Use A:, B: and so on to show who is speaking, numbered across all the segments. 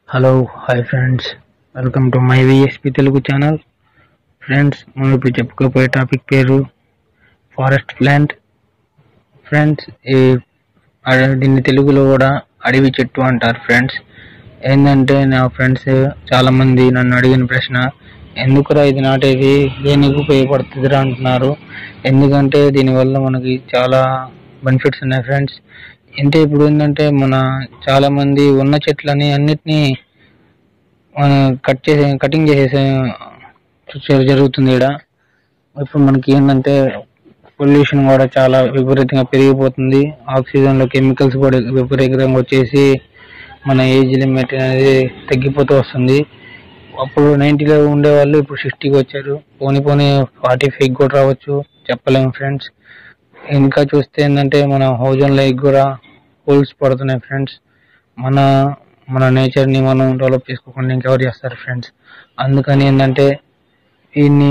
A: hello hi friends welcome to my VSP Telugu channel friends మనం ఇప్పుడు చెప్పుకోపోయే టాపిక్ పేరు ఫారెస్ట్ ప్లాంట్ ఫ్రెండ్స్ ఈ అడ- దీన్ని తెలుగులో కూడా అడవి చెట్టు అంటారు ఫ్రెండ్స్ ఏంటంటే నా ఫ్రెండ్స్ చాలా మంది నన్ను అడిగిన ప్రశ్న ఎందుకురా ఇది నాటేది దేనికి ఉపయోగపడుతుందిరా అంటున్నారు ఎందుకంటే దీనివల్ల మనకి చాలా బెనిఫిట్స్ ఉన్నాయి ఫ్రెండ్స్ అంటే ఇప్పుడు ఏంటంటే మన చాలా మంది ఉన్న చెట్లని అన్నిటినీ మన కట్ చేసే కటింగ్ చేసేసే చే- జరుగుతుంది ఇక్కడ ఇప్పుడు మనకి ఏంటంటే పొల్యూషన్ కూడా చాలా విపరీతంగా పెరిగిపోతుంది ఆక్సిజన్ లో కెమికల్స్ కూడా విపరీతంగా వచ్చేసి మన ఏజ్ లిమిట్ అనేది తగ్గిపోతూ వస్తుంది అప్పుడు నైన్టీలో ఉండే వాళ్ళు ఇప్పుడు సిక్స్టీకి వచ్చారు పోనీ పోనీ ఫార్టీ ఫైవ్ కూడా రావచ్చు చెప్పలేము ఫ్రెండ్స్ ఇంకా చూస్తే ఏంటంటే మన ఓజోన్ లైక్ కూడా హోల్స్ పడుతున్నాయి ఫ్రెండ్స్ మన మన నేచర్ ని మనం డెవలప్ చేసుకోకుండా ఇంకెవరు చేస్తారు ఫ్రెండ్స్ అందుకని ఏంటంటే దీన్ని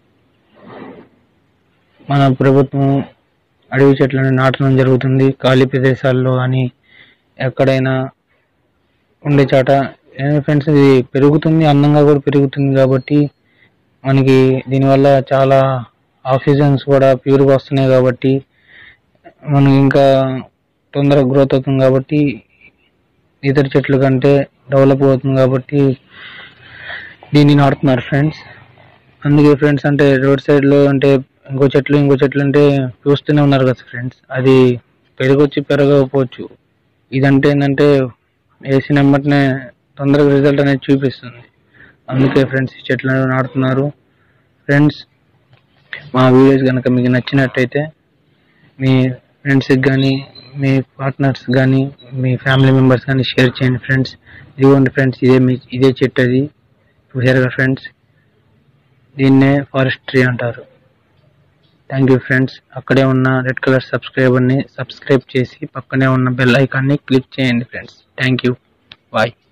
A: మన ప్రభుత్వం అడవి చెట్లను నాటడం జరుగుతుంది ఖాళీ ప్రదేశాల్లో కానీ ఎక్కడైనా ఉండే చాట ఫ్రెండ్స్ ఇది పెరుగుతుంది అందంగా కూడా పెరుగుతుంది కాబట్టి మనకి దీనివల్ల చాలా ఆక్సిజన్స్ కూడా ప్యూర్గా వస్తున్నాయి కాబట్టి మనకి ఇంకా తొందరగా గ్రోత్ అవుతుంది కాబట్టి ఇతర చెట్ల కంటే డెవలప్ అవుతుంది కాబట్టి దీన్ని నాటుతున్నారు ఫ్రెండ్స్ అందుకే ఫ్రెండ్స్ అంటే రోడ్ సైడ్ లో అంటే ఇంకో చెట్లు ఇంకో చెట్లు అంటే చూస్తూనే ఉన్నారు కదా ఫ్రెండ్స్ అది పెరగొచ్చు పెరగకపోవచ్చు ఇదంటే ఏంటంటే వేసిన వెంబటనే తొందరగా రిజల్ట్ అనేది చూపిస్తుంది అందుకే ఫ్రెండ్స్ ఈ చెట్లను నాటుతున్నారు ఫ్రెండ్స్ మా వీడియోస్ కనుక మీకు నచ్చినట్టయితే మీ ఫ్రెండ్స్కి కానీ మీ పార్ట్నర్స్ కానీ మీ ఫ్యామిలీ మెంబర్స్ కానీ షేర్ చేయండి ఫ్రెండ్స్ ఇదిగోండి ఫ్రెండ్స్ ఇదే మీ ఇదే చెట్టు అది చూసారు కదా ఫ్రెండ్స్ దీన్నే ఫారెస్ట్ ట్రీ అంటారు థ్యాంక్ యూ ఫ్రెండ్స్ అక్కడే ఉన్న రెడ్ కలర్ సబ్స్క్రైబర్ని సబ్స్క్రైబ్ చేసి పక్కనే ఉన్న బెల్ ఐకాన్ని క్లిక్ చేయండి ఫ్రెండ్స్ థ్యాంక్ యూ బాయ్